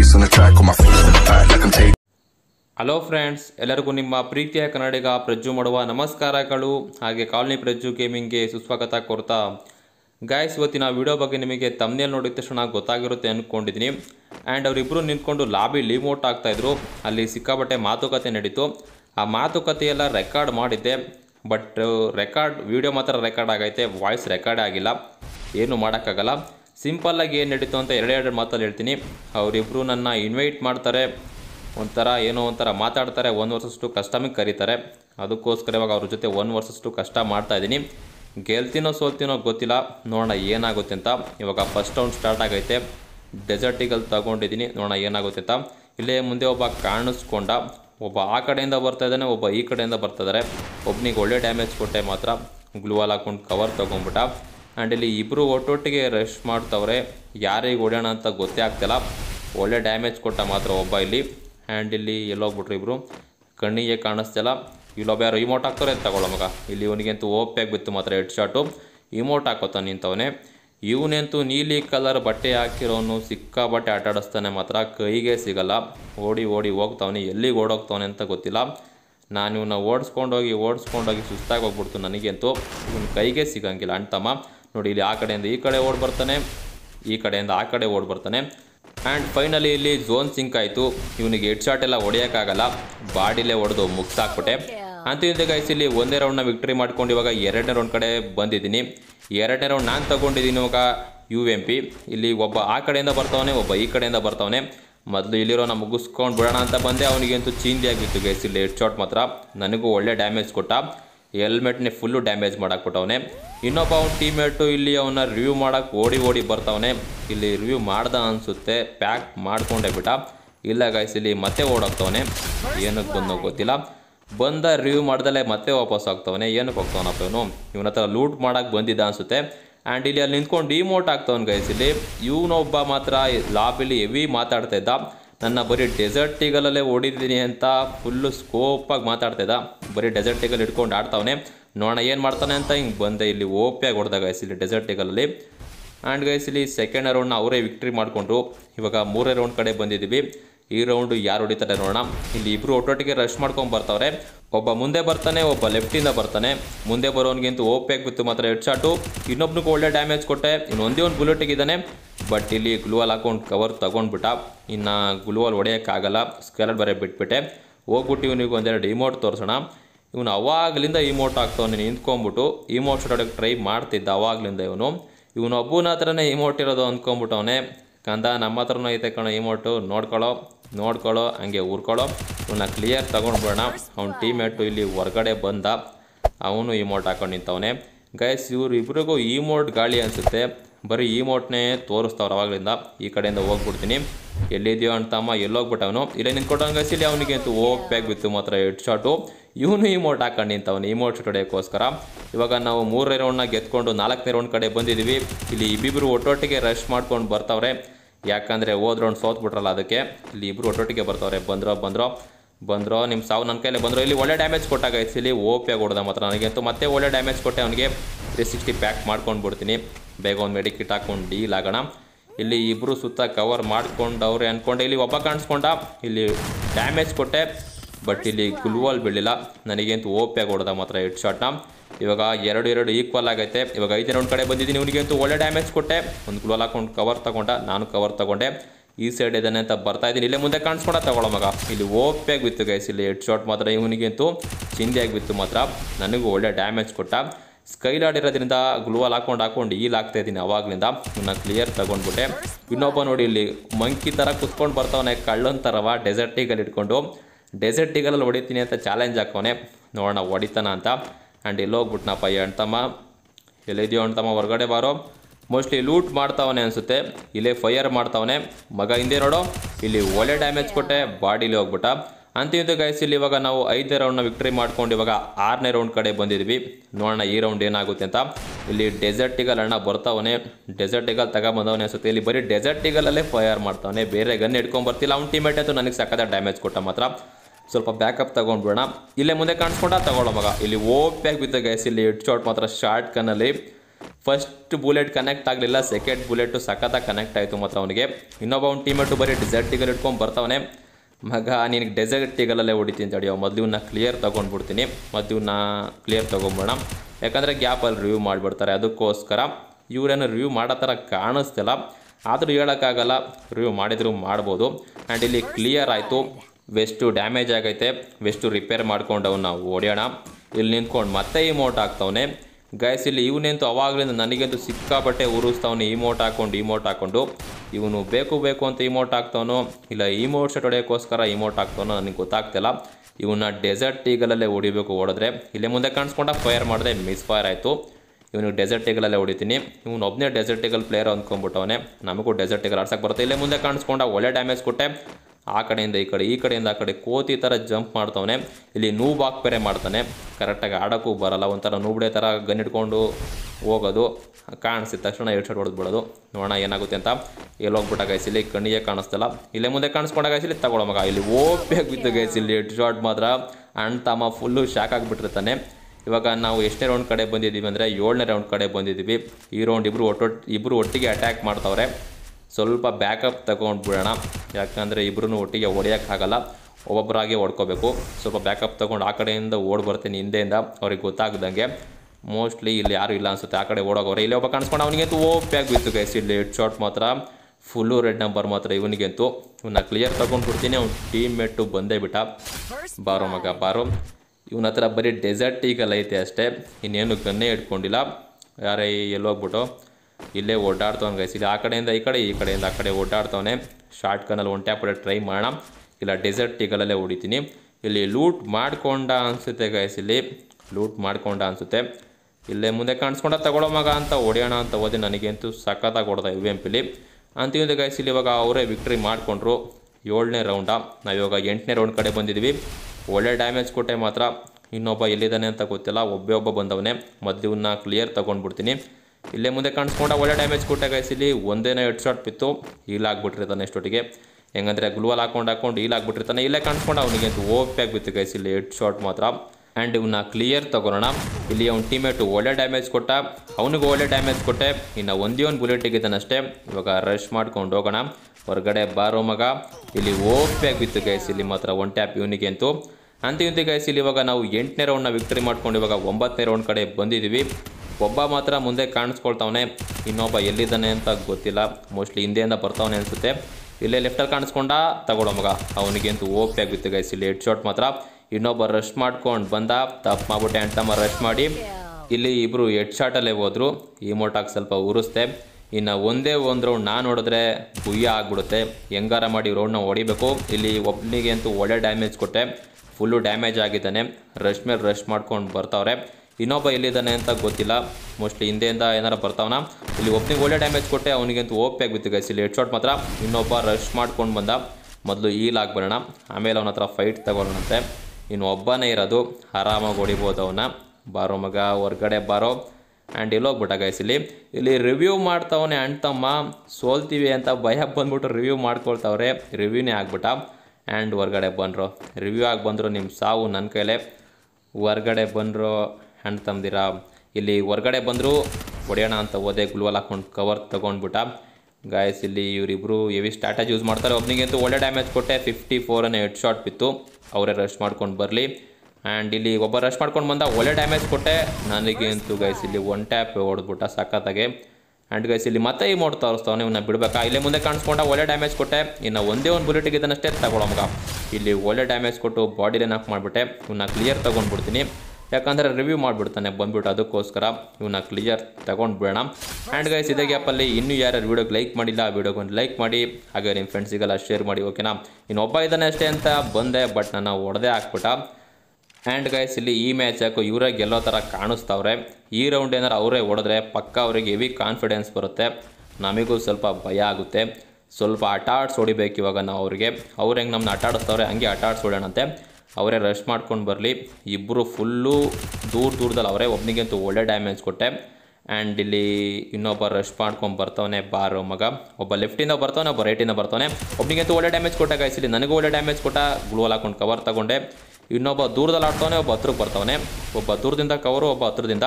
Ice on the track, on my feet to the back like I'm taking. Hello friends ಎಲ್ಲರಿಗೂ ನಿಮ್ಮ ಪ್ರೀತಿಯ ಕನ್ನಡಿಗ ಪ್ರಜ್ಜು ಮಾಡುವ ನಮಸ್ಕಾರಗಳು ಹಾಗೆ ಕಾಲನಿ ಪ್ರಜ್ಜು ಗೇಮಿಂಗ್ಗೆ ಸುಸ್ವಾಗತ ಕೋರ್ತಾ ಗಾಯ್ಸ್ ಇವತ್ತಿನ ವಿಡಿಯೋ ಬಗ್ಗೆ ನಿಮಗೆ ತಮ್ಮನೇಲಿ ನೋಡಿದ ತಕ್ಷಣ ಗೊತ್ತಾಗಿರುತ್ತೆ ಅಂದ್ಕೊಂಡಿದ್ದೀನಿ ಆ್ಯಂಡ್ ಅವರಿಬ್ಬರು ನಿಂತ್ಕೊಂಡು ಲಾಬಿ ಲೀಮೌಟ್ ಆಗ್ತಾಯಿದ್ರು ಅಲ್ಲಿ ಸಿಕ್ಕಾಬಟ್ಟೆ ಮಾತುಕತೆ ನಡೀತು ಆ ಮಾತುಕತೆ ಎಲ್ಲ ರೆಕಾರ್ಡ್ ಮಾಡಿದ್ದೆ ಬಟ್ ರೆಕಾರ್ಡ್ ವಿಡಿಯೋ ಮಾತ್ರ ರೆಕಾರ್ಡ್ ಆಗೈತೆ ವಾಯ್ಸ್ ರೆಕಾರ್ಡ್ ಆಗಿಲ್ಲ ಏನು ಮಾಡೋಕ್ಕಾಗಲ್ಲ ಸಿಂಪಲ್ಲಾಗಿ ಏನು ನಡೀತು ಅಂತ ಎರಡೆರಡು ಮಾತಲ್ಲಿ ಹೇಳ್ತೀನಿ ಅವರಿಬ್ಬರು ನನ್ನ ಇನ್ವೈಟ್ ಮಾಡ್ತಾರೆ ಒಂಥರ ಏನೋ ಒಂಥರ ಮಾತಾಡ್ತಾರೆ ಒಂದು ವರ್ಷಷ್ಟು ಕಸ್ಟಮಿಗೆ ಕರೀತಾರೆ ಅದಕ್ಕೋಸ್ಕರ ಇವಾಗ ಅವ್ರ ಜೊತೆ ಒಂದು ವರ್ಷಷ್ಟು ಕಷ್ಟ ಮಾಡ್ತಾ ಇದ್ದೀನಿ ಗೆಲ್ತೀನೋ ಸೋಲ್ತೀನೋ ಗೊತ್ತಿಲ್ಲ ನೋಡೋಣ ಏನಾಗುತ್ತೆ ಅಂತ ಇವಾಗ ಫಸ್ಟ್ ರೌಂಡ್ ಸ್ಟಾರ್ಟ್ ಆಗೈತೆ ಡೆಸರ್ಟಿಗಲ್ಲಿ ತಗೊಂಡಿದ್ದೀನಿ ನೋಡೋಣ ಏನಾಗುತ್ತೆ ಅಂತ ಇಲ್ಲೇ ಮುಂದೆ ಒಬ್ಬ ಕಾಣಿಸ್ಕೊಂಡ ಒಬ್ಬ ಆ ಕಡೆಯಿಂದ ಬರ್ತಾ ಇದ್ದಾನೆ ಒಬ್ಬ ಈ ಕಡೆಯಿಂದ ಬರ್ತಾ ಇದ್ದಾರೆ ಒಬ್ಬನಿಗೆ ಒಳ್ಳೆ ಡ್ಯಾಮೇಜ್ ಕೊಟ್ಟೆ ಮಾತ್ರ ಗ್ಲೂವಲ್ ಹಾಕೊಂಡು ಕವರ್ ತೊಗೊಂಬಿಟ್ಟ ಆ್ಯಂಡ್ ಇಲ್ಲಿ ಇಬ್ಬರು ಒಟ್ಟೊಟ್ಟಿಗೆ ರಶ್ ಮಾಡ್ತವ್ರೆ ಯಾರಿಗೆ ಹೊಡೆಯೋಣ ಅಂತ ಗೊತ್ತೇ ಆಗ್ತಿಲ್ಲ ಒಳ್ಳೆ ಡ್ಯಾಮೇಜ್ ಕೊಟ್ಟ ಮಾತ್ರ ಒಬ್ಬ ಇಲ್ಲಿ ಆ್ಯಂಡ್ ಇಲ್ಲಿ ಎಲ್ಲೋಗ್ಬಿಟ್ರು ಇಬ್ಬರು ಕಣ್ಣಿಗೆ ಕಾಣಿಸ್ತಿಲ್ಲ ಇಲ್ಲೊಬ್ಬ ಯಾರು ಇಮೋಟ್ ಹಾಕ್ತಾರೆ ತಗೊಳ್ಳೋ ಮಗ ಇಲ್ಲಿ ಇವನಿಗಂತೂ ಓಪಿಯಾಗಿ ಬಿತ್ತು ಮಾತ್ರ ಹೆಡ್ ಶಾಟು ಇಮೋಟ್ ಹಾಕೋತಾನೆ ನಿಂತವನೇ ಇವನಂತೂ ನೀಲಿ ಕಲರ್ ಬಟ್ಟೆ ಹಾಕಿರೋನು ಸಿಕ್ಕಾಬಟ್ಟೆ ಆಟ ಆಡಿಸ್ತಾನೆ ಮಾತ್ರ ಕೈಗೆ ಸಿಗಲ್ಲ ಓಡಿ ಓಡಿ ಹೋಗ್ತಾವನೆ ಎಲ್ಲಿಗೆ ಓಡೋಗ್ತಾವನೆ ಅಂತ ಗೊತ್ತಿಲ್ಲ ನಾನು ಇವನ್ನ ಓಡಿಸ್ಕೊಂಡೋಗಿ ಓಡಿಸ್ಕೊಂಡೋಗಿ ಸುಸ್ತಾಗಿ ಹೋಗ್ಬಿಡ್ತು ನನಗಂತೂ ಇವನ ಕೈಗೆ ಸಿಗಂಗಿಲ್ಲ ಅಣ್ತಮ್ಮ ನೋಡಿ ಇಲ್ಲಿ ಆ ಕಡೆಯಿಂದ ಈ ಕಡೆ ಓಡ್ ಬರ್ತಾನೆ ಈ ಕಡೆಯಿಂದ ಆ ಕಡೆ ಓಡ್ ಬರ್ತಾನೆ ಆ್ಯಂಡ್ ಫೈನಲಿ ಇಲ್ಲಿ ಝೋನ್ ಸಿಂಕ್ ಆಯಿತು ಇವನಿಗೆ ಹೆಡ್ ಶಾಟ್ ಎಲ್ಲ ಹೊಡೆಯೋಕ್ಕಾಗಲ್ಲ ಬಾಡಿಲೇ ಹೊಡೆದು ಮುಗ್ಸಾಕ್ಬಿಟ್ಟೆ ಅಂತೂ ಇಂದ ಗೈಸ್ ಇಲ್ಲಿ ಒಂದೇ ರೌಂಡ್ನ ವಿಕ್ಟ್ರಿ ಮಾಡ್ಕೊಂಡು ಇವಾಗ ಎರಡನೇ ರೌಂಡ್ ಕಡೆ ಬಂದಿದ್ದೀನಿ ಎರಡನೇ ರೌಂಡ್ ನಾನು ತಗೊಂಡಿದ್ದೀನಿ ಇವಾಗ ಯು ಎಮ್ ಪಿ ಇಲ್ಲಿ ಒಬ್ಬ ಆ ಕಡೆಯಿಂದ ಬರ್ತಾವನೆ ಒಬ್ಬ ಈ ಕಡೆಯಿಂದ ಬರ್ತಾವನೆ ಮೊದಲು ಇಲ್ಲಿರೋನ ಮುಗಿಸ್ಕೊಂಡು ಬಿಡೋಣ ಅಂತ ಬಂದೆ ಅವನಿಗಂತೂ ಚೀಂದಿ ಆಗಿತ್ತು ಗೈಸ್ ಇಲ್ಲಿ ಹೆಡ್ ಶಾಟ್ ಮಾತ್ರ ನನಗೂ ಒಳ್ಳೆ ಡ್ಯಾಮೇಜ್ ಕೊಟ್ಟ ಹೆಲ್ಮೆಟ್ನೇ ಫುಲ್ಲು ಡ್ಯಾಮೇಜ್ ಮಾಡಾಕ್ಬಿಟ್ಟವನೆ ಇನ್ನೊಬ್ಬ ಅವ್ನ ಟೀಮೇಟು ಇಲ್ಲಿ ಅವನ್ನ ರಿವ್ಯೂ ಮಾಡಕ್ಕೆ ಓಡಿ ಓಡಿ ಬರ್ತಾವನೆ ಇಲ್ಲಿ ರಿವ್ಯೂ ಮಾಡ್ದ ಅನಿಸುತ್ತೆ ಪ್ಯಾಕ್ ಮಾಡ್ಕೊಂಡೇ ಬಿಟ್ಟ ಇಲ್ಲ ಗೈಸ್ ಇಲ್ಲಿ ಮತ್ತೆ ಓಡೋಗ್ತವನೆ ಏನಕ್ಕೆ ಬಂದೋ ಗೊತ್ತಿಲ್ಲ ಬಂದ ರಿವ್ಯೂ ಮಾಡ್ದಲ್ಲೇ ಮತ್ತೆ ವಾಪಸ್ ಆಗ್ತವನೆ ಏನಕ್ಕೆ ಹೋಗ್ತಾವನಪ್ಪ ಇವನು ಇವನ ಹತ್ರ ಲೂಟ್ ಮಾಡಕ್ಕೆ ಬಂದಿದ್ದ ಅನಿಸುತ್ತೆ ಆ್ಯಂಡ್ ಇಲ್ಲಿ ಅಲ್ಲಿ ನಿಂತ್ಕೊಂಡು ಡಿಮೋಟ್ ಆಗ್ತಾವನ್ ಗೈಸ್ ಇಲ್ಲಿ ಇವನೊಬ್ಬ ಮಾತ್ರ ಲಾಬಿಲಿ ಹೆವಿ ಮಾತಾಡ್ತಾ ಇದ್ದ ನನ್ನ ಬರೀ ಡೆಸರ್ಟ್ ಈಗಲಲ್ಲೇ ಹೊಡಿದ್ದೀನಿ ಅಂತ ಫುಲ್ಲು ಸ್ಕೋಪಾಗಿ ಮಾತಾಡ್ತಾ ಇದ್ದ ಬರೀ ಡೆಸರ್ಟ್ ಈಗಲ್ ಇಟ್ಕೊಂಡು ಆಡ್ತಾವನೆ ನೋಡೋಣ ಏನು ಮಾಡ್ತಾನೆ ಅಂತ ಹಿಂಗೆ ಬಂದೆ ಇಲ್ಲಿ ಓಪಿಯಾಗಿ ಹೊಡೆದ ಗೈಸ್ ಇಲ್ಲಿ ಡೆಸರ್ಟ್ ಈಗಲಲ್ಲಿ ಆ್ಯಂಡ್ ಗೈಸ್ ಇಲ್ಲಿ ಸೆಕೆಂಡ್ ರೌಂಡ್ನ ಅವರೇ ವಿಕ್ಟ್ರಿ ಮಾಡಿಕೊಂಡ್ರು ಇವಾಗ ಮೂರನೇ ರೌಂಡ್ ಕಡೆ ಬಂದಿದ್ದೀವಿ ಈ ರೌಂಡು ಯಾರು ಹೊಡಿತಾರೆ ನೋಡೋಣ ಇಲ್ಲಿ ಇಬ್ಬರು ಒಟ್ಟೊಟ್ಟಿಗೆ ರಶ್ ಮಾಡ್ಕೊಂಡು ಬರ್ತಾವ್ರೆ ಒಬ್ಬ ಮುಂದೆ ಬರ್ತಾನೆ ಒಬ್ಬ ಲೆಫ್ಟಿಂದ ಬರ್ತಾನೆ ಮುಂದೆ ಬರೋನಿಗಂತೂ ಓಪಿಯಾಗಿ ಬಿತ್ತು ಮಾತ್ರ ಹೆಡ್ ಶಾಟು ಇನ್ನೊಬ್ನಿಗೆ ಒಳ್ಳೆ ಡ್ಯಾಮೇಜ್ ಕೊಟ್ಟೆ ಇನ್ನು ಒಂದೇ ಒಂದು ಬುಲೆಟಿಗಿದ್ದಾನೆ ಬಟ್ ಇಲ್ಲಿ ಗ್ಲೂವಲ್ ಹಾಕೊಂಡು ಕವರ್ ತಗೊಂಡ್ಬಿಟ್ಟ ಇನ್ನು ಗ್ಲೂವಲ್ ಹೊಡೆಯೋಕ್ಕಾಗಲ್ಲ ಸ್ಕೆಲರ್ ಬೇರೆ ಬಿಟ್ಬಿಟ್ಟೆ ಹೋಗ್ಬಿಟ್ಟು ಇವನಿಗೆ ಒಂದೆರಡು ಇಮೋಟ್ ತೋರಿಸೋಣ ಇವನು ಅವಾಗಲಿಂದ ಇಮೋಟ್ ಆಗ್ತಾವನೆ ನಿಂತ್ಕೊಂಡ್ಬಿಟ್ಟು ಇಮೋಟ್ ಹೊಡೋಕ್ಕೆ ಟ್ರೈ ಮಾಡ್ತಿದ್ದ ಅವಾಗಲಿಂದ ಇವನು ಇವನು ಒಬ್ಬನ ಹತ್ರನೇ ಇಮೋಟ್ ಇರೋದು ಅಂದ್ಕೊಂಬಿಟ್ಟವನೆ ಕಂದ ನಮ್ಮ ಹತ್ರನೂ ಐತೆ ಕಣೋ ಇಮೋಟು ನೋಡ್ಕೊಳ್ಳೋ ನೋಡ್ಕೊಳ್ಳೋ ಹಂಗೆ ಊರ್ಕೊಳ್ಳೋ ಇವನ್ನ ಕ್ಲಿಯರ್ ತೊಗೊಂಡ್ಬಿಡೋಣ ಅವ್ನ ಟೀಮೇಟು ಇಲ್ಲಿ ಹೊರಗಡೆ ಬಂದ ಅವನು ಇಮೋಟ್ ಹಾಕೊಂಡು ನಿಂತವನೆ ಗೈಸ್ ಇವ್ರು ಇಬ್ರಿಗೂ ಇಮೋಟ್ ಗಾಳಿ ಅನಿಸುತ್ತೆ ಬರೀ ಇಮೋಟ್ನೇ ತೋರಿಸ್ತಾವ್ರು ಅವಾಗಲಿಂದ ಈ ಕಡೆಯಿಂದ ಹೋಗ್ಬಿಡ್ತೀನಿ ಎಲ್ಲಿದೆಯೋ ಅಂತಮ್ಮ ಎಲ್ಲೋಗ್ಬಿಟ್ಟವನು ಇಲ್ಲೇ ನಿಂತ್ಕೊಟ್ಟವನು ಗೈಸ್ ಇಲ್ಲಿ ಅವನಿಗೆ ಅಂತೂ ಓಪಿಯಾಗಿ ಬಿತ್ತು ಮಾತ್ರ ಹೆಡ್ ಶಾಟು ಇವನು ಇಮೋಟ್ ಹಾಕೊಂಡು ನಿಂತವನು ಇಮೋಟ್ ಶಾಟ್ ಹೊಡೆಯೋಕ್ಕೋಸ್ಕರ ಇವಾಗ ನಾವು ಮೂರನೇ ರೌಂಡ್ನ ಗೆದ್ಕೊಂಡು ನಾಲ್ಕನೇ ರೌಂಡ್ ಕಡೆ ಬಂದಿದ್ದೀವಿ ಇಲ್ಲಿ ಇಬ್ಬಿಬ್ರು ಒಟ್ಟೊಟ್ಟಿಗೆ ರಶ್ ಮಾಡ್ಕೊಂಡು ಬರ್ತಾವ್ರೆ ಯಾಕಂದರೆ ಹೋದ ರೌಂಡ್ ಸೋತ್ಬಿಟ್ರಲ್ಲ ಅದಕ್ಕೆ ಇಲ್ಲಿ ಇಬ್ಬರು ಒಟ್ಟೊಟ್ಟಿಗೆ ಬರ್ತಾವ್ರೆ ಬಂದ್ರೋ ಬಂದ್ರೋ ಬಂದ್ರೋ ನಿಮ್ಮ ಸಾವು ನನ್ನ ಕೈಲೇ ಬಂದರು ಇಲ್ಲಿ ಒಳ್ಳೆ ಡ್ಯಾಮೇಜ್ ಕೊಟ್ಟಾಗ ಇಲ್ಲಿ ಓಪಿಯಾಗಿ ಹೊಡೆದ ಮಾತ್ರ ನನಗಂತೂ ಮತ್ತೆ ಒಳ್ಳೆ ಡ್ಯಾಮೇಜ್ ಕೊಟ್ಟೆ ಅವನಿಗೆ ತ್ರೀ ಸಿಕ್ಸ್ಟಿ ಪ್ಯಾಕ್ ಮಾಡ್ಕೊಂಡು ಬಿಡ್ತೀನಿ ಬೇಗ ಒಂದು ಮೆಡಿಕಿಟ್ ಹಾಕೊಂಡು ಡೀಲ್ ಆಗೋಣ ಇಲ್ಲಿ ಇಬ್ಬರು ಸುತ್ತ ಕವರ್ ಮಾಡ್ಕೊಂಡವ್ರೆ ಅಂದ್ಕೊಂಡೆ ಇಲ್ಲಿ ಒಬ್ಬ ಕಾಣಿಸ್ಕೊಂಡ ಇಲ್ಲಿ ಡ್ಯಾಮೇಜ್ ಕೊಟ್ಟೆ ಬಟ್ ಇಲ್ಲಿ ಗುಲ್ವಾಲ್ ಬೀಳಿಲ್ಲ ನನಗಂತೂ ಓಪಿಯಾಗಿ ಹೊಡೆದ ಮಾತ್ರ ಹೆಡ್ ಶಾಟ್ನ ಇವಾಗ ಎರಡು ಎರಡು ಈಕ್ವಲ್ ಆಗೈತೆ ಇವಾಗ ಐದು ರೌಂಡ್ ಕಡೆ ಬಂದಿದ್ದೀನಿ ಇವನಿಗಂತೂ ಒಳ್ಳೆ ಡ್ಯಾಮೇಜ್ ಕೊಟ್ಟೆ ಒಂದು ಗುಲ್ವಾಲ್ ಹಾಕೊಂಡು ಕವರ್ ತಗೊಂಡ ನಾನು ಕವರ್ ತಗೊಂಡೆ ಈ ಸೈಡ್ ಇದ್ದಾನೆ ಅಂತ ಬರ್ತಾ ಇದ್ದೀನಿ ಇಲ್ಲೇ ಮುಂದೆ ಕಾಣಿಸ್ಕೊಂಡ ತಗೊಳ್ಳೋ ಮಗ ಇಲ್ಲಿ ಓಪಿಯಾಗಿ ಬಿತ್ತು ಗೈಸ್ ಇಲ್ಲಿ ಹೆಡ್ ಶಾಟ್ ಮಾತ್ರ ಇವನಿಗಂತೂ ಚಿಂದಿಯಾಗಿ ಬಿತ್ತು ಮಾತ್ರ ನನಗೂ ಒಳ್ಳೆ ಡ್ಯಾಮೇಜ್ ಕೊಟ್ಟ ಸ್ಕೈಲ್ ಆಡಿರೋದ್ರಿಂದ ಗ್ಲೂವಲ್ ಹಾಕೊಂಡು ಹಾಕೊಂಡು ಈಲ್ ಆಗ್ತಾ ಇದ್ದೀನಿ ಅವಾಗಲಿಂದ ಇವನ್ನ ಕ್ಲಿಯರ್ ತಗೊಂಡ್ಬಿಟ್ಟೆ ಇನ್ನೊಬ್ಬ ನೋಡಿ ಇಲ್ಲಿ ಮಂಕಿ ಥರ ಕುತ್ಕೊಂಡು ಬರ್ತಾವನೆ ಕಳ್ಳನ್ ಥರವ ಡೆಸರ್ಟ್ ಈಗಲ್ಲಿ ಇಟ್ಕೊಂಡು ಡೆಸರ್ಟ್ ಈಗಲಲ್ಲಿ ಹೊಡಿತೀನಿ ಅಂತ ಚಾಲೆಂಜ್ ಹಾಕೋನೆ ನೋಡೋಣ ಹೊಡಿತಾನ ಅಂತ ಆ್ಯಂಡ್ ಇಲ್ಲಿ ಹೋಗ್ಬಿಟ್ನಪ್ಪ ಈ ಅಣ್ತಮ್ಮ ಎಲ್ಲಿದೆಯೋ ಅಣ್ತಮ್ಮ ಹೊರಗಡೆ ಬಾರೋ ಮೋಸ್ಟ್ಲಿ ಲೂಟ್ ಮಾಡ್ತಾವನೆ ಅನಿಸುತ್ತೆ ಇಲ್ಲೇ ಫೈಯರ್ ಮಾಡ್ತಾವನೆ ಮಗ ಹಿಂದೆ ನೋಡೋ ಇಲ್ಲಿ ಒಳ್ಳೆ ಡ್ಯಾಮೇಜ್ ಕೊಟ್ಟೆ ಬಾಡಿಲಿ ಹೋಗ್ಬಿಟ್ಟ ಅಂತಿಂತ ಗೈಸ್ ಇಲ್ಲಿ ಇವಾಗ ನಾವು ಐದನೇ ರೌಂಡ್ನ ವಿಕ್ಟ್ರಿ ಮಾಡ್ಕೊಂಡು ಇವಾಗ ಆರನೇ ರೌಂಡ್ ಕಡೆ ಬಂದಿದ್ವಿ ನೋಡೋಣ ಈ ರೌಂಡ್ ಏನಾಗುತ್ತೆ ಅಂತ ಇಲ್ಲಿ ಡೆಸರ್ಟ್ ಈಗಲ್ ಅಣ್ಣ ಬರ್ತಾವನೆ ಡೆಸರ್ಟ್ ಈಗಲ್ ತಗೊಂಬಂದವನೆ ಅನ್ಸುತ್ತೆ ಇಲ್ಲಿ ಬರೀ ಡೆಸರ್ಟ್ ಈಗಲಲ್ಲೇ ಫೈರ್ ಮಾಡ್ತಾವನೆ ಬೇರೆ ಗನ್ ಹಿಡ್ಕೊಂಡ್ ಬರ್ತಿಲ್ಲ ಅವ್ನ ಟೀಮೇಟ್ ಅಂತೂ ನನಗೆ ಸಕ್ಕದ ಡ್ಯಾಮೇಜ್ ಕೊಟ್ಟ ಮಾತ್ರ ಸ್ವಲ್ಪ ಬ್ಯಾಕಪ್ ತಗೊಂಡ್ಬಿಡೋಣ ಇಲ್ಲೇ ಮುಂದೆ ಕಾಣಿಸ್ಕೊಂಡ ತಗೊಳ್ಳೋ ಮಗ ಇಲ್ಲಿ ಓಪಿಯಾಗಿ ಬಿದ್ದ ಗೈಸ್ ಇಲ್ಲಿ ಹೆಡ್ ಶಾಟ್ ಮಾತ್ರ ಶಾರ್ಟ್ ಕನ್ನಲ್ಲಿ ಫಸ್ಟ್ ಬುಲೆಟ್ ಕನೆಕ್ಟ್ ಆಗಲಿಲ್ಲ ಸೆಕೆಂಡ್ ಬುಲೆಟು ಸಖತ್ತಾಗಿ ಕನೆಕ್ಟ್ ಆಯಿತು ಮಾತ್ರ ಅವನಿಗೆ ಇನ್ನೊಬ್ಬ ಅವ್ನು ಟೀಮೇಟು ಬರೀ ಡಿಸರ್ಟ್ ಈಗಲ್ ಇಟ್ಕೊಂಡು ಬರ್ತಾವನೆ ಮಗ ನಿನಗೆ ಡೆಸರ್ಟ್ ಈಗಲಲ್ಲೇ ಹೊಡಿತೀನಿ ತಡಿಯೋ ಮೊದಲು ಇವನ್ನ ಕ್ಲಿಯರ್ ತೊಗೊಂಡ್ಬಿಡ್ತೀನಿ ಮತ್ತು ಇವನ್ನ ಕ್ಲಿಯರ್ ತೊಗೊಂಬಿಡೋಣ ಯಾಕಂದರೆ ಗ್ಯಾಪಲ್ಲಿ ರಿವ್ಯೂ ಮಾಡಿಬಿಡ್ತಾರೆ ಅದಕ್ಕೋಸ್ಕರ ಇವರೇನು ರಿವ್ಯೂ ಮಾಡೋ ಥರ ಕಾಣಿಸ್ತಿಲ್ಲ ಆದರೂ ಹೇಳೋಕ್ಕಾಗಲ್ಲ ರಿವ್ಯೂ ಮಾಡಿದರೂ ಮಾಡ್ಬೋದು ಆ್ಯಂಡ್ ಇಲ್ಲಿ ಕ್ಲಿಯರ್ ಆಯಿತು ವೆಸ್ಟು ಡ್ಯಾಮೇಜ್ ಆಗೈತೆ ವೆಸ್ಟು ರಿಪೇರ್ ಮಾಡ್ಕೊಂಡು ಅವನ್ನ ಹೊಡೆಯೋಣ ಇಲ್ಲಿ ನಿಂತ್ಕೊಂಡು ಮತ್ತೆ ಇಮೋಟ್ ಆಗ್ತವನೆ ಗೈಸ್ ಇಲ್ಲಿ ಇವನಂತೂ ಅವಾಗಲಿಂದ ನನಗಂತೂ ಸಿಕ್ಕಾಪಟ್ಟೆ ಉರಿಸ್ತಾವನೆ ಇಮೋಟ್ ಹಾಕೊಂಡು ಇಮೋಟ್ ಹಾಕೊಂಡು ಇವನು ಬೇಕು ಬೇಕು ಅಂತ ಇಮೋಟ್ ಹಾಕ್ತವನು ಇಲ್ಲ ಇಮೋಟ್ ಶಟ್ ಹೊಡೆಯೋಕ್ಕೋಸ್ಕರ ಇಮೋಟ್ ಹಾಕ್ತವನೋ ನನಗೆ ಗೊತ್ತಾಗ್ತಿಲ್ಲ ಇವನ್ನ ಡೆಸರ್ಟ್ ಈಗಲಲ್ಲೇ ಹೊಡಿಬೇಕು ಹೊಡೆದ್ರೆ ಇಲ್ಲೇ ಮುಂದೆ ಕಾಣಿಸ್ಕೊಂಡ ಫೈರ್ ಮಾಡಿದೆ ಮಿಸ್ ಫೈರ್ ಆಯಿತು ಇವನಿಗೆ ಡೆಸರ್ಟ್ ಈಗಲಲ್ಲೇ ಹೊಡಿತೀನಿ ಇವನು ಒಬ್ಬನೇ ಡೆಸರ್ಟ್ ಈಗಲ್ ಪ್ಲೇಯರ್ ಅಂದ್ಕೊಂಡ್ಬಿಟ್ಟವನೆ ನಮಗೂ ಡೆಸರ್ಟ್ ಈಗಲ್ ಆಡ್ಸಕ್ಕೆ ಬರುತ್ತೆ ಇಲ್ಲೇ ಮುಂದೆ ಕಾಣಿಸ್ಕೊಂಡ ಒಳ್ಳೆ ಡ್ಯಾಮೇಜ್ ಕೊಟ್ಟೆ ಆ ಕಡೆಯಿಂದ ಈ ಕಡೆ ಈ ಕಡೆಯಿಂದ ಆ ಕಡೆ ಕೋತಿ ಥರ ಜಂಪ್ ಮಾಡ್ತವನೆ ಇಲ್ಲಿ ನೂಬ್ ಹಾಕ್ ಬೇರೆ ಮಾಡ್ತಾನೆ ಕರೆಕ್ಟಾಗಿ ಆಡೋಕ್ಕೂ ಬರಲ್ಲ ಒಂಥರ ನೂಬ್ಡೆ ಥರ ಗನ್ ಹಿಡ್ಕೊಂಡು ಹೋಗೋದು ಕಾಣಿಸಿದ ತಕ್ಷಣ ಎರಡು ಶಾಟ್ ಹೊಡೆದ್ಬಿಡೋದು ನೋಡೋಣ ಏನಾಗುತ್ತೆ ಅಂತ ಎಲ್ಲಿ ಹೋಗ್ಬಿಟ್ಟ ಗೈಸ್ ಇಲ್ಲಿ ಕಣ್ಣಿಗೆ ಕಾಣಿಸ್ತಲ್ಲ ಇಲ್ಲೇ ಮುಂದೆ ಕಾಣಿಸ್ಕೊಂಡ ಗೈಸ್ ಇಲ್ಲಿ ತಗೊಳ್ಳೋ ಮಗ ಇಲ್ಲಿ ಓಪಿಯಾಗಿ ಬಿತ್ತು ಗೈಸ್ ಇಲ್ಲಿ ಎರಡು ಶಾಟ್ ಮಾತ್ರ ಅಣ್ಣ ತಮ್ಮ ಫುಲ್ಲು ಶಾಕ್ ಆಗಿಬಿಟ್ಟಿರ್ತಾನೆ ಇವಾಗ ನಾವು ಎಷ್ಟನೇ ರೌಂಡ್ ಕಡೆ ಬಂದಿದ್ದೀವಿ ಅಂದರೆ ಏಳನೇ ರೌಂಡ್ ಕಡೆ ಬಂದಿದ್ದೀವಿ ಈ ರೌಂಡ್ ಇಬ್ಬರು ಒಟ್ಟೊಟ್ಟು ಇಬ್ಬರು ಒಟ್ಟಿಗೆ ಅಟ್ಯಾಕ್ ಮಾಡ್ತಾವ್ರೆ ಸ್ವಲ್ಪ ಬ್ಯಾಕಪ್ ತಗೊಂಡು ಬಿಡೋಣ ಯಾಕಂದರೆ ಇಬ್ಬರೂ ಒಟ್ಟಿಗೆ ಹೊಡೆಯೋಕ್ಕಾಗಲ್ಲ ಒಬ್ಬೊಬ್ಬರಾಗಿ ಹೊಡ್ಕೋಬೇಕು ಸ್ವಲ್ಪ ಬ್ಯಾಕಪ್ ತೊಗೊಂಡು ಆ ಕಡೆಯಿಂದ ಓಡ್ ಬರ್ತೀನಿ ಹಿಂದೆಯಿಂದ ಅವ್ರಿಗೆ ಗೊತ್ತಾಗ್ದಂಗೆ ಮೋಸ್ಟ್ಲಿ ಇಲ್ಲಿ ಯಾರು ಇಲ್ಲ ಅನ್ಸುತ್ತೆ ಆ ಕಡೆ ಓಡೋಗವ್ರೆ ಇಲ್ಲಿ ಒಬ್ಬ ಕಾಣಿಸ್ಕೊಂಡು ಅವನಿಗಂತೂ ಓಪಿಯಾಗಿ ಬಿತ್ತು ಗೈಸ್ ಇಲ್ಲಿ ಹೆಡ್ ಶಾಟ್ ಮಾತ್ರ ಫುಲ್ಲು ರೆಡ್ ನಂಬರ್ ಮಾತ್ರ ಇವನಿಗಂತೂ ಇವನ್ನ ಕ್ಲಿಯರ್ ತೊಗೊಂಡು ಬಿಡ್ತೀನಿ ಅವ್ನು ಟೀಮ್ ಮೇಟು ಬಂದೇ ಬಿಟ್ಟ ಬಾರೋ ಮಗ ಬಾರೋ ಇವನ ಹತ್ರ ಬರೀ ಡೆಸರ್ಟ್ ಈಗಲ್ ಐತೆ ಅಷ್ಟೇ ಇನ್ನೇನು ಗನ್ನೇ ಇಟ್ಕೊಂಡಿಲ್ಲ ಯಾರೇ ಎಲ್ಲೋಗ್ಬಿಟ್ಟು ಇಲ್ಲೇ ಓಡಾಡ್ತವನೆ ಗೈಸ್ ಇಲ್ಲಿ ಆ ಕಡೆಯಿಂದ ಈ ಕಡೆ ಈ ಕಡೆಯಿಂದ ಆ ಕಡೆ ಓಡಾಡ್ತವನೆ ಶಾರ್ಟ್ ಗನ್ನಲ್ಲಿ ಒನ್ ಟ್ಯಾಪ್ ಟ್ರೈ ಮಾಡೋಣ ಇಲ್ಲ ಡೆಸರ್ಟ್ ಈಗಲಲ್ಲೇ ಹೊಡಿತೀನಿ ಇಲ್ಲಿ ಲೂಟ್ ಮಾಡ್ಕೊಂಡ ಅನಿಸುತ್ತೆ ಗೈಸ್ ಇಲ್ಲಿ ಲೂಟ್ ಮಾಡ್ಕೊಂಡ ಅನಿಸುತ್ತೆ ಇಲ್ಲೇ ಮುಂದೆ ಕಾಣಿಸ್ಕೊಂಡ ತಗೊಳ್ಳೋ ಮಗ ಅಂತ ಹೊಡೆಯೋಣ ಅಂತ ಹೋದೆ ನನಗಂತೂ ಸಖತ್ತಾಗಿ ಹೊಡೆದ ಯು ಎಂ ಪಿಲಿ ಅಂತಿಂದ ಗೈಸ್ ಇಲ್ಲಿ ಇವಾಗ ಅವರೇ ವಿಕ್ಟ್ರಿ ಮಾಡಿಕೊಂಡ್ರು ಏಳನೇ ರೌಂಡ ನಾವಿವಾಗ ಎಂಟನೇ ರೌಂಡ್ ಕಡೆ ಬಂದಿದ್ದೀವಿ ಒಳ್ಳೆ ಡ್ಯಾಮೇಜ್ ಕೊಟ್ಟೆ ಮಾತ್ರ ಇನ್ನೊಬ್ಬ ಎಲ್ಲಿದ್ದಾನೆ ಅಂತ ಗೊತ್ತಿಲ್ಲ ಒಬ್ಬೇ ಒಬ್ಬ ಬಂದವನೇ ಮೊದಲು ಇವನ್ನ ಕ್ಲಿಯರ್ ತೊಗೊಂಡ್ಬಿಡ್ತೀನಿ ಇಲ್ಲೇ ಮುಂದೆ ಕಾಣಿಸ್ಕೊಂಡ ಒಳ್ಳೆ ಡ್ಯಾಮೇಜ್ ಕೊಟ್ಟೆ ಗೈಸ್ ಇಲ್ಲಿ ಒಂದೇನೋ ಹೆಡ್ ಶಾಟ್ ಬಿತ್ತು ಹೀಲ್ ಆಗ್ಬಿಟ್ಟಿರ್ತಾನೆ ಎಷ್ಟೊಟ್ಟಿಗೆ ಹೆಂಗಂದ್ರೆ ಗ್ಲೂವಲ್ ಹಾಕೊಂಡು ಹಾಕೊಂಡು ಹೀಲ್ ಆಗ್ಬಿಟ್ಟಿರ್ತಾನೆ ಇಲ್ಲೇ ಕಾಣಿಸ್ಕೊಂಡು ಅವನಿಗೆ ಅಂತೂ ಓಪಿಯಾಗಿ ಬಿತ್ತು ಗೈಸ್ ಇಲ್ಲಿ ಹೆಡ್ ಶಾಟ್ ಮಾತ್ರ ಆ್ಯಂಡ್ ಇವನ್ನ ಕ್ಲಿಯರ್ ತಗೊಳ್ಳೋಣ ಇಲ್ಲಿ ಅವ್ನ ಟೀಮೇಟು ಒಳ್ಳೆ ಡ್ಯಾಮೇಜ್ ಕೊಟ್ಟ ಅವನಿಗೆ ಒಳ್ಳೆ ಡ್ಯಾಮೇಜ್ ಕೊಟ್ಟೆ ಇನ್ನು ಒಂದೇ ಒಂದು ಬುಲೆಟ್ ಇದ್ದಾನಷ್ಟೇ ಇವಾಗ ರಶ್ ಮಾಡ್ಕೊಂಡು ಹೋಗೋಣ ಹೊರಗಡೆ ಬಾರೋ ಮಗ ಇಲ್ಲಿ ಓಪಿಯಾಗಿ ಬಿತ್ತು ಗೈಸ್ ಇಲ್ಲಿ ಮಾತ್ರ ಒನ್ ಟ್ಯಾಪ್ ಇವನಿಗೆ ಅಂತೂ ಅಂತ ಇಂತಿ ಗೈಸ್ ಇಲ್ಲಿ ಇವಾಗ ನಾವು ಎಂಟನೇ ರೌಂಡ್ನ ವಿಕ್ಟರಿ ಮಾಡ್ಕೊಂಡು ಇವಾಗ ಒಂಬತ್ತನೇ ರೌಂಡ್ ಕಡೆ ಬಂದಿದ್ದೀವಿ ಒಬ್ಬ ಮಾತ್ರ ಮುಂದೆ ಕಾಣಿಸ್ಕೊಳ್ತಾವನೆ ಇನ್ನೊಬ್ಬ ಎಲ್ಲಿದ್ದಾನೆ ಅಂತ ಗೊತ್ತಿಲ್ಲ ಮೋಸ್ಟ್ಲಿ ಹಿಂದೆಯಿಂದ ಬರ್ತಾವನೆ ಅನಿಸುತ್ತೆ ಇಲ್ಲೇ ಲೆಫ್ಟಲ್ಲಿ ಕಾಣಿಸ್ಕೊಂಡ ತಗೊಳ್ಳೋ ಮಗ ಅವನಿಗಂತೂ ಓಪಿ ಆಗಿತ್ತು ಗೈಸ್ ಇಲ್ಲಿ ಹೆಡ್ ಶಾಟ್ ಮಾತ್ರ ಇನ್ನೊಬ್ಬ ರಶ್ ಮಾಡ್ಕೊಂಡು ಬಂದ ತಪ್ಪು ಮಾಡ್ಬಿಟ್ಟೆ ಅಂಟಮ್ಮ ರಶ್ ಮಾಡಿ ಇಲ್ಲಿ ಇಬ್ಬರು ಹೆಡ್ ಶಾಟಲ್ಲೇ ಹೋದ್ರು ಈ ಮೋಟಾಗಿ ಸ್ವಲ್ಪ ಉರಿಸ್ತೆ ಇನ್ನು ಒಂದೇ ಒಂದು ರೌಂಡ್ ನಾನು ನೋಡಿದ್ರೆ ಭುಯ್ಯ ಆಗ್ಬಿಡುತ್ತೆ ಹೆಂಗಾರ ಮಾಡಿ ರೌಂಡ್ನ ಹೊಡಿಬೇಕು ಇಲ್ಲಿ ಒಬ್ಬನಿಗೆ ಅಂತೂ ಒಳ್ಳೆ ಡ್ಯಾಮೇಜ್ ಕೊಟ್ಟೆ ಫುಲ್ಲು ಡ್ಯಾಮೇಜ್ ಆಗಿದ್ದಾನೆ ರಶ್ ಮೇಲೆ ರಶ್ ಮಾಡ್ಕೊಂಡು ಬರ್ತಾವ್ರೆ ಇನ್ನೊಬ್ಬ ಎಲ್ಲಿದ್ದಾನೆ ಅಂತ ಗೊತ್ತಿಲ್ಲ ಮೋಸ್ಟ್ಲಿ ಹಿಂದೆಯಿಂದ ಏನಾರ ಬರ್ತಾವನ ಇಲ್ಲಿ ಒಬ್ಬನಿಗೆ ಒಳ್ಳೆ ಡ್ಯಾಮೇಜ್ ಕೊಟ್ಟೆ ಅವನಿಗಂತೂ ಓಪಿ ಆಗಿಬಿತ್ತು ಗೈಸ್ ಇಲ್ಲಿ ಹೆಡ್ ಶಾಟ್ ಮಾತ್ರ ಇನ್ನೊಬ್ಬ ರಶ್ ಮಾಡ್ಕೊಂಡು ಬಂದ ಮೊದಲು ಈಲ್ ಆಗ್ಬಿಡೋಣ ಆಮೇಲೆ ಅವನ ಹತ್ರ ಫೈಟ್ ತಗೊಳ್ಳೋಣಂತೆ ಇನ್ನು ಒಬ್ಬನೇ ಇರೋದು ಆರಾಮಾಗಿ ಹೊಡಿಬೋದು ಅವನ ಬಾರೋ ಮಗ ಹೊರ್ಗಡೆ ಬಾರೋ ಆ್ಯಂಡ್ ಎಲ್ಲೋಗ್ಬಿಟ್ಟ ಗೈಸ್ ಇಲ್ಲಿ ಇಲ್ಲಿ ರಿವ್ಯೂ ಮಾಡ್ತಾವನೆ ಅಣ್ತಮ್ಮ ಸೋಲ್ತೀವಿ ಅಂತ ಭಯ ಬಂದ್ಬಿಟ್ಟು ರಿವ್ಯೂ ಮಾಡ್ಕೊಳ್ತಾವ್ರೆ ರಿವ್ಯೂನೇ ಆಗ್ಬಿಟ್ಟ ಆ್ಯಂಡ್ ಹೊರ್ಗಡೆ ಬಂದರು ರಿವ್ಯೂ ಆಗಿ ಬಂದರು ನಿಮ್ಮ ಸಾವು ನನ್ನ ಕೈಲೇ ಹೊರ್ಗಡೆ ಬಂದರು ಹಣ್ಣು ತಂದಿರ ಇಲ್ಲಿ ಹೊರ್ಗಡೆ ಬಂದರು ಹೊಡೆಯೋಣ ಅಂತ ಹೋದೆ ಗ್ಲೂವಲ್ ಹಾಕೊಂಡು ಕವರ್ ತೊಗೊಂಡ್ಬಿಟ್ಟ ಗಾಯಸ್ ಇಲ್ಲಿ ಇವರಿಬ್ಬರು ಹೆವಿ ಸ್ಟ್ರಾಟಜಿ ಯೂಸ್ ಮಾಡ್ತಾರೆ ಒಬ್ಬನಿಗಂತೂ ಒಳ್ಳೆ ಡ್ಯಾಮೇಜ್ ಕೊಟ್ಟೆ ಫಿಫ್ಟಿ ಫೋರನೇ ಹೆಡ್ ಶಾಟ್ ಬಿತ್ತು ಅವರೇ ರಶ್ ಮಾಡ್ಕೊಂಡು ಬರಲಿ ಆ್ಯಂಡ್ ಇಲ್ಲಿ ಒಬ್ಬ ರಶ್ ಮಾಡ್ಕೊಂಡು ಬಂದ ಒಳ್ಳೆ ಡ್ಯಾಮೇಜ್ ಕೊಟ್ಟೆ ನನಗಂತೂ ಗೈಸ್ ಇಲ್ಲಿ ಒನ್ ಟ್ಯಾಪ್ ಹೊಡೆದ್ಬಿಟ್ಟ ಸಖತ್ತಾಗೆ ಆ್ಯಂಡ್ ಗೈಸ್ ಇಲ್ಲಿ ಮತ್ತೆ ಈ ಮೋಡ್ ತೋರಿಸ್ತಾವನೆ ಇವನ್ನ ಬಿಡ್ಬೇಕಾ ಇಲ್ಲೇ ಮುಂದೆ ಕಾಣಿಸ್ಕೊಂಡ ಒಳ್ಳೆ ಡ್ಯಾಮೇಜ್ ಕೊಟ್ಟೆ ಇನ್ನು ಒಂದೇ ಒಂದು ಬುಲೆಟಿಗೆ ಇದನ್ನಷ್ಟೇ ತಗೊಳ್ಳೋ ಮಗ ಇಲ್ಲಿ ಒಳ್ಳೆ ಡ್ಯಾಮೇಜ್ ಕೊಟ್ಟು ಬಾಡಿಲೇ ನಾಕ್ ಮಾಡಿಬಿಟ್ಟೆ ಇವನ್ನ ಕ್ಲಿಯರ್ ತೊಗೊಂಡ್ಬಿಡ್ತೀನಿ ಯಾಕಂದರೆ ರಿವ್ಯೂ ಮಾಡಿಬಿಡ್ತಾನೆ ಬಂದ್ಬಿಟ್ಟು ಅದಕ್ಕೋಸ್ಕರ ಇವನ್ನ ಕ್ಲಿಯರ್ ತಗೊಂಡು ಬಿಡೋಣ ಆ್ಯಂಡ್ ಗೈಸ್ ಇದೇ ಗ್ಯಾಪಲ್ಲಿ ಇನ್ನೂ ಯಾರ್ಯಾರು ವೀಡಿಯೋಗೆ ಲೈಕ್ ಮಾಡಿಲ್ಲ ಆ ವೀಡಿಯೋಗೆ ಒಂದು ಲೈಕ್ ಮಾಡಿ ಹಾಗೆ ನಿಮ್ಮ ಫ್ರೆಂಡ್ಸಿಗೆಲ್ಲ ಶೇರ್ ಮಾಡಿ ಓಕೆನಾ ಇನ್ನು ಒಬ್ಬ ಇದ್ದಾನೆ ಅಷ್ಟೇ ಅಂತ ಬಂದೆ ಬಟ್ ನನ್ನ ಹೊಡೆದೇ ಹಾಕ್ಬಿಟ್ಟ ಆ್ಯಂಡ್ ಗೈಸ್ ಇಲ್ಲಿ ಈ ಮ್ಯಾಚ್ ಯಾಕೋ ಇವರೇ ಗೆಲ್ಲೋ ಥರ ಕಾಣಿಸ್ತಾವ್ರೆ ಈ ರೌಂಡ್ ಏನಾರು ಅವರೇ ಹೊಡೆದ್ರೆ ಪಕ್ಕ ಅವರಿಗೆ ಹೆವಿ ಕಾನ್ಫಿಡೆನ್ಸ್ ಬರುತ್ತೆ ನಮಗೂ ಸ್ವಲ್ಪ ಭಯ ಆಗುತ್ತೆ ಸ್ವಲ್ಪ ಆಟ ಆಡ್ಸಿ ಹೊಡಿಬೇಕು ಇವಾಗ ನಾವು ಅವ್ರಿಗೆ ಅವ್ರು ಹೆಂಗೆ ನಮ್ಮನ್ನ ಆಟ ಆಡಿಸ್ತವ್ರೆ ಹಂಗೆ ಆಟ ಆಡ್ಸಿ ಹೊಡೋಣಂತೆ ಅವರೇ ರಶ್ ಮಾಡ್ಕೊಂಡು ಬರಲಿ ಇಬ್ಬರು ಫುಲ್ಲು ದೂರ ದೂರದಲ್ಲಿ ಅವರೇ ಒಬ್ಬನಿಗಂತೂ ಒಳ್ಳೆ ಡ್ಯಾಮೇಜ್ ಕೊಟ್ಟೆ ಆ್ಯಂಡ್ ಇಲ್ಲಿ ಇನ್ನೊಬ್ಬ ರಶ್ ಮಾಡ್ಕೊಂಡು ಬರ್ತಾವನೆ ಬಾರೋ ಮಗ ಒಬ್ಬ ಲೆಫ್ಟಿಂದ ಬರ್ತಾವನೆ ಒಬ್ಬ ರೈಟಿಂದ ಬರ್ತಾವನೆ ಒಬ್ಬನಿಗಂತೂ ಒಳ್ಳೆ ಡ್ಯಾಮೇಜ್ ಕೊಟ್ಟ guys ಇಲ್ಲಿ ನನಗೂ ಒಳ್ಳೆ ಡ್ಯಾಮೇಜ್ ಕೊಟ್ಟ ಗ್ಲೂವಲ್ ಹಾಕೊಂಡು ಕವರ್ ತಗೊಂಡೆ ಇನ್ನೊಬ್ಬ ದೂರದಲ್ಲಿ ಆಡ್ತಾವನೆ ಒಬ್ಬ ಹತ್ರಕ್ಕೆ ಬರ್ತಾವನೆ ಒಬ್ಬ ದೂರದಿಂದ ಕವರು ಒಬ್ಬ ಹತ್ರದಿಂದ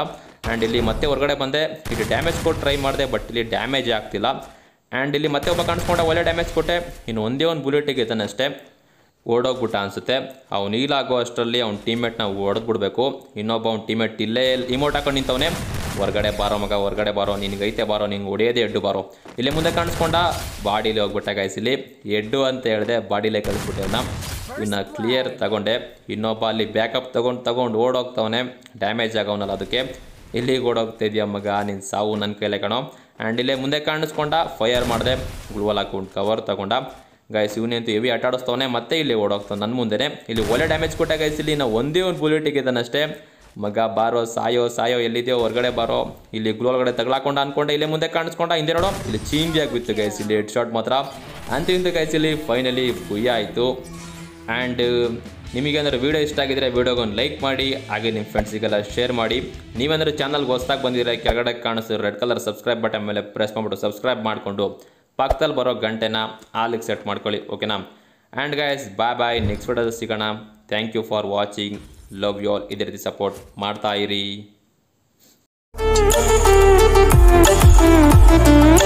ಆ್ಯಂಡ್ ಇಲ್ಲಿ ಮತ್ತೆ ಹೊರಗಡೆ ಬಂದೆ ಇಲ್ಲಿ ಡ್ಯಾಮೇಜ್ ಕೊಟ್ಟು ಟ್ರೈ ಮಾಡಿದೆ ಬಟ್ ಇಲ್ಲಿ ಡ್ಯಾಮೇಜ್ ಆಗ್ತಿಲ್ಲ ಆ್ಯಂಡ್ ಇಲ್ಲಿ ಮತ್ತೆ ಒಬ್ಬ ಕಾಣಿಸ್ಕೊಂಡ ಒಳ್ಳೆ ಡ್ಯಾಮೇಜ್ ಕೊಟ್ಟೆ ಇನ್ನು ಒಂದೇ ಒಂದು ಬುಲೆಟಿಗೆ ಇದ್ದಾನೆ ಅಷ್ಟೇ ಓಡೋಗ್ಬಿಟ್ಟ ಅನಿಸುತ್ತೆ ಅವ್ನು ಈಲಾಗೋ ಅಷ್ಟರಲ್ಲಿ ಅವ್ನ ಟೀಮೇಟ್ನ ಹೊಡೆದ್ಬಿಡ್ಬೇಕು ಇನ್ನೊಬ್ಬ ಅವ್ನ ಟೀಮೇಟ್ ಇಲ್ಲೇ ಇಮೋಟ್ ಹಾಕೊಂಡು ನಿಂತವನೇ ಹೊರಗಡೆ ಬಾರೋ ಮಗ ಹೊರಗಡೆ ಬಾರೋ ನಿನಗೈತೆ ಬಾರೋ ನಿಂಗೆ ಹೊಡೆಯೋದೇ ಎಡ್ಡು ಬಾರೋ ಇಲ್ಲೇ ಮುಂದೆ ಕಾಣಿಸ್ಕೊಂಡ ಬಾಡಿಲಿ ಹೋಗ್ಬಿಟ್ಟ guys ಇಲ್ಲಿ ಎಡ್ಡು ಅಂತ ಹೇಳಿದೆ ಬಾಡಿಲೇ ಕಳಿಸ್ಬಿಟ್ಟೆ ಅವನ್ನ ಇನ್ನು ಕ್ಲಿಯರ್ ತಗೊಂಡೆ ಇನ್ನೊಬ್ಬ ಅಲ್ಲಿ ಬ್ಯಾಕಪ್ ತಗೊಂಡು ತಗೊಂಡು ಓಡೋಗ್ತವನೆ ಡ್ಯಾಮೇಜ್ ಆಗವನಲ್ಲ ಅದಕ್ಕೆ ಇಲ್ಲಿಗೆ ಓಡೋಗ್ತಾ ಇದೆಯಾ ಮಗ ನಿನ್ನ ಸಾವು ನನ್ನ ಕೈಲೇ ಕಣೋ ಆ್ಯಂಡ್ ಇಲ್ಲೇ ಮುಂದೆ ಕಾಣಿಸ್ಕೊಂಡ ಫೈರ್ ಮಾಡಿದೆ ಗ್ಲೂವಲ್ ಹಾಕೊಂಡು ಕವರ್ ತಗೊಂಡ ಗೈಸ್ ಇವನಂತೂ ಹೆವಿ ಆಟ ಆಡಿಸ್ತವನೆ ಮತ್ತೆ ಇಲ್ಲಿ ಓಡೋಗ್ತಾನೆ ನನ್ನ ಮುಂದೆನೆ ಇಲ್ಲಿ ಒಳ್ಳೆ ಡ್ಯಾಮೇಜ್ ಕೊಟ್ಟ ಗೈಸ್ ಇಲ್ಲಿ ನಾವು ಒಂದೇ ಒಂದು ಬುಲೆಟಿಗೆ ಇದ್ದಾನಷ್ಟೇ ಮಗ ಬಾರೋ ಸಾಯೋ ಸಾಯೋ ಎಲ್ಲಿದೆಯೋ ಹೊರಗಡೆ ಬಾರೋ ಇಲ್ಲಿ ಗ್ಲೂ ಒಳಗಡೆ ತಗಲಾಕೊಂಡ ಅನ್ಕೊಂಡೆ ಇಲ್ಲಿ ಮುಂದೆ ಕಾಣಿಸ್ಕೊಂಡ ಹಿಂದೆ ನೋಡೋ ಇಲ್ಲಿ ಚೀಂಜಿ ಆಗಿಬಿತ್ತು ಗೈಸ್ ಇಲ್ಲಿ ಹೆಡ್ ಶಾಟ್ ಮಾತ್ರ ಅಂತ ಇಂತ ಗೈಸ್ ಇಲ್ಲಿ ಫೈನಲಿ ಭುಯ್ಯ ಆಯಿತು ಆ್ಯಂಡ್ ನಿಮಗೇನಾದ್ರು ವೀಡಿಯೋ ಇಷ್ಟ ಆಗಿದ್ರೆ ವೀಡಿಯೋಗೆ ಒಂದು ಲೈಕ್ ಮಾಡಿ ಹಾಗೆ ನಿಮ್ಮ ಫ್ರೆಂಡ್ಸಿಗೆಲ್ಲ ಶೇರ್ ಮಾಡಿ ನೀವೇನಾದ್ರು ಚಾನಲ್ಗೆ ಹೊಸ್ದಾಗಿ ಬಂದಿದ್ರೆ ಕೆಳಗಡೆ ಕಾಣಿಸೋ ರೆಡ್ ಕಲರ್ ಸಬ್ಸ್ಕ್ರೈಬ್ ಬಟನ್ ಮೇಲೆ ಪ್ರೆಸ್ ಮಾಡಿಬಿಟ್ಟು ಸಬ್ಸ್ಕ್ರೈಬ್ ಮಾಡಿಕೊಂಡು ಪಕ್ಕದಲ್ಲಿ ಬರೋ ಗಂಟೆನ ಆಲಿಗೆ ಸೆಟ್ ಮಾಡ್ಕೊಳ್ಳಿ ಓಕೆನಾ and guys bye bye next ವಿಡಿಯೋದಲ್ಲಿ ಸಿಗೋಣ thank you for watching love you all ಇದೇ ರೀತಿ ಸಪೋರ್ಟ್ ಮಾಡ್ತಾ ಇರಿ